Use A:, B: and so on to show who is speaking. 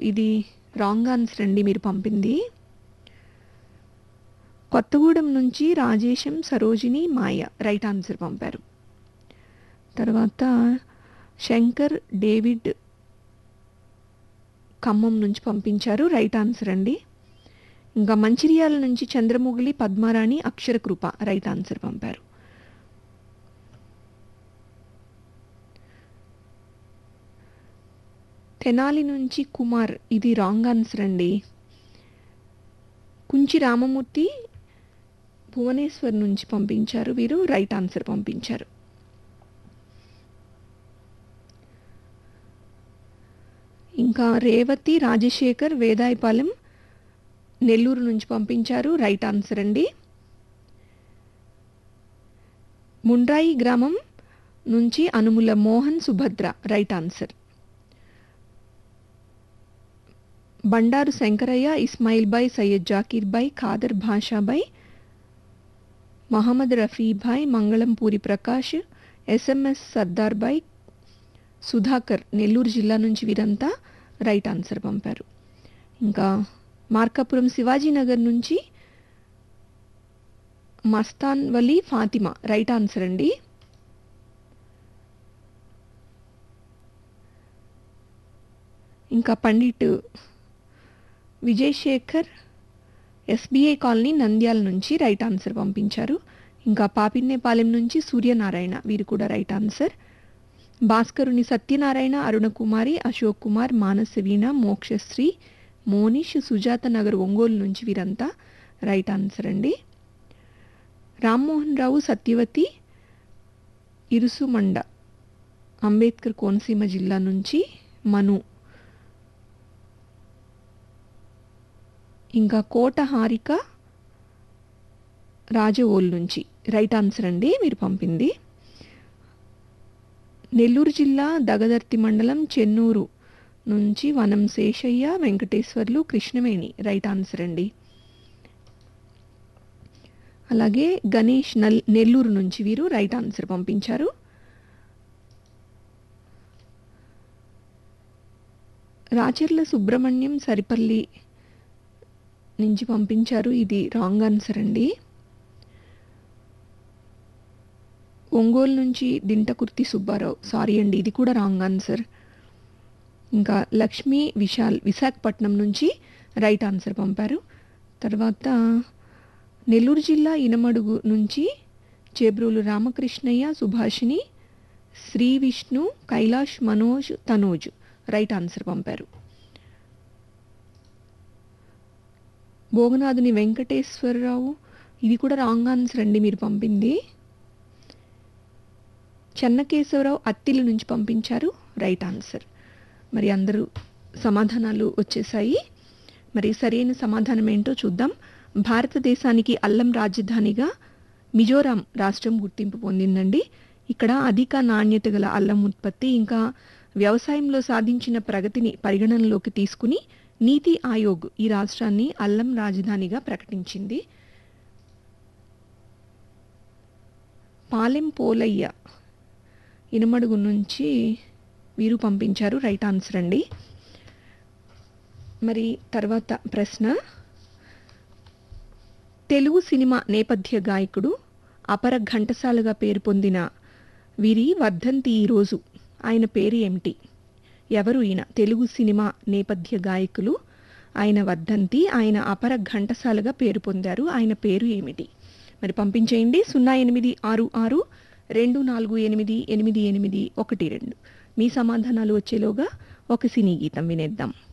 A: ఇది wrong answer అండి మీరు పంపింది కొత్తగూడెం నుంచి రాజేశం సరోజిని మాయ రైట్ ఆన్సర్ పంపారు తర్వాత శంకర్ డేవిడ్ ఖమ్మం నుంచి పంపించారు రైట్ ఆన్సర్ అండి ఇంకా మంచిర్యాల నుంచి చంద్రముగిలి పద్మారాణి అక్షరకృప రైట్ ఆన్సర్ పంపారు తెనాలి నుంచి కుమార్ ఇది రాంగ్ ఆన్సర్ అండి కుంచి రామమూర్తి భువనేశ్వర్ నుంచి పంపించారు వీరు రైట్ ఆన్సర్ పంపించారు ఇంకా రేవతి రాజశేఖర్ వేదాయపాలెం నెల్లూరు నుంచి పంపించారు రైట్ ఆన్సర్ అండి ముండ్రాయి గ్రామం నుంచి అనుముల మోహన్ సుభద్ర రైట్ ఆన్సర్ బండారు శంకరయ్య ఇస్మాయిల్ బాయ్ సయ్యద్ జాకీర్ బాయ్ ఖాదర్ భాషాబాయ్ మహమ్మద్ రఫీభాయ్ మంగళంపూరి ప్రకాష్ ఎస్ఎంఎస్ సర్దార్ బాయ్ సుధాకర్ నెల్లూరు జిల్లా నుంచి వీరంతా రైట్ ఆన్సర్ పంపారు ఇంకా మార్కాపురం శివాజీనగర్ నుంచి మస్తాన్ వలీ ఫాతిమా రైట్ ఆన్సర్ అండి ఇంకా పండిట్ విజయ్ శేఖర్ ఎస్బీఐ కాలనీ నంద్యాల నుంచి రైట్ ఆన్సర్ పంపించారు ఇంకా పాపిన్నేపాలెం నుంచి సూర్యనారాయణ వీరు కూడా రైట్ ఆన్సర్ భాస్కరుని సత్యనారాయణ అరుణకుమారి అశోక్ కుమార్ మానసవీణ మోక్షశ్రీ మోనిష్ సుజాత నగర్ ఒంగోలు నుంచి వీరంతా రైట్ ఆన్సర్ అండి రామ్మోహన్ రావు సత్యవతి ఇరుసుమండ అంబేద్కర్ కోనసీమ జిల్లా నుంచి మను ఇంకా కోట హారిక రాజవోల్ నుంచి రైట్ ఆన్సర్ అండి మీరు పంపింది నెల్లూరు జిల్లా దగదర్తి మండలం చెన్నూరు నుంచి వనం శేషయ్య వెంకటేశ్వర్లు కృష్ణవేణి రైట్ ఆన్సర్ అండి అలాగే గణేష్ నల్ నెల్లూరు నుంచి వీరు రైట్ ఆన్సర్ పంపించారు రాచర్ల సుబ్రహ్మణ్యం సరిపల్లి నుంచి పంపించారు ఇది రాంగ్ ఆన్సర్ అండి ఒంగోలు నుంచి దింటకుర్తి సుబ్బారావు సారీ అండి ఇది కూడా రాంగ్ ఆన్సర్ ఇంకా లక్ష్మీ విశాల్ విశాఖపట్నం నుంచి రైట్ ఆన్సర్ పంపారు తర్వాత నెల్లూరు జిల్లా ఇనమడుగు నుంచి చేబ్రోలు రామకృష్ణయ్య సుభాషిణి శ్రీ విష్ణు కైలాష్ మనోజ్ తనోజ్ రైట్ ఆన్సర్ పంపారు భోగనాథుని వెంకటేశ్వరరావు ఇది కూడా రాంగ్ ఆన్సర్ అండి మీరు పంపింది చెన్నకేశవరావు అత్తిలి నుంచి పంపించారు రైట్ ఆన్సర్ మరి అందరూ సమాధానాలు వచ్చేసాయి మరి సరైన సమాధానం ఏంటో చూద్దాం భారతదేశానికి అల్లం రాజధానిగా మిజోరాం రాష్ట్రం గుర్తింపు పొందిందండి ఇక్కడ అధిక నాణ్యత గల అల్లం ఉత్పత్తి ఇంకా వ్యవసాయంలో సాధించిన ప్రగతిని పరిగణనలోకి తీసుకుని నీతి ఆయోగ్ ఈ రాష్ట్రాన్ని అల్లం రాజధానిగా ప్రకటించింది పాలెం పోలయ్య ఇనమడుగు నుంచి వీరు పంపించారు రైట్ ఆన్సర్ అండి మరి తర్వాత ప్రశ్న తెలుగు సినిమా నేపథ్య గాయకుడు అపర ఘంటసాలగా పేరు పొందిన వీరి వర్ధంతి ఈరోజు ఆయన పేరు ఏమిటి ఎవరు ఈయన తెలుగు సినిమా నేపథ్య గాయకులు ఆయన వర్ధంతి ఆయన అపర ఘంటసాలగా పేరు పొందారు ఆయన పేరు ఏమిటి మరి పంపించేయండి సున్నా ఎనిమిది ఆరు ఆరు రెండు నాలుగు ఎనిమిది ఎనిమిది ఎనిమిది ఒకటి రెండు మీ సమాధానాలు వచ్చేలోగా ఒక సినీ గీతం వినేద్దాం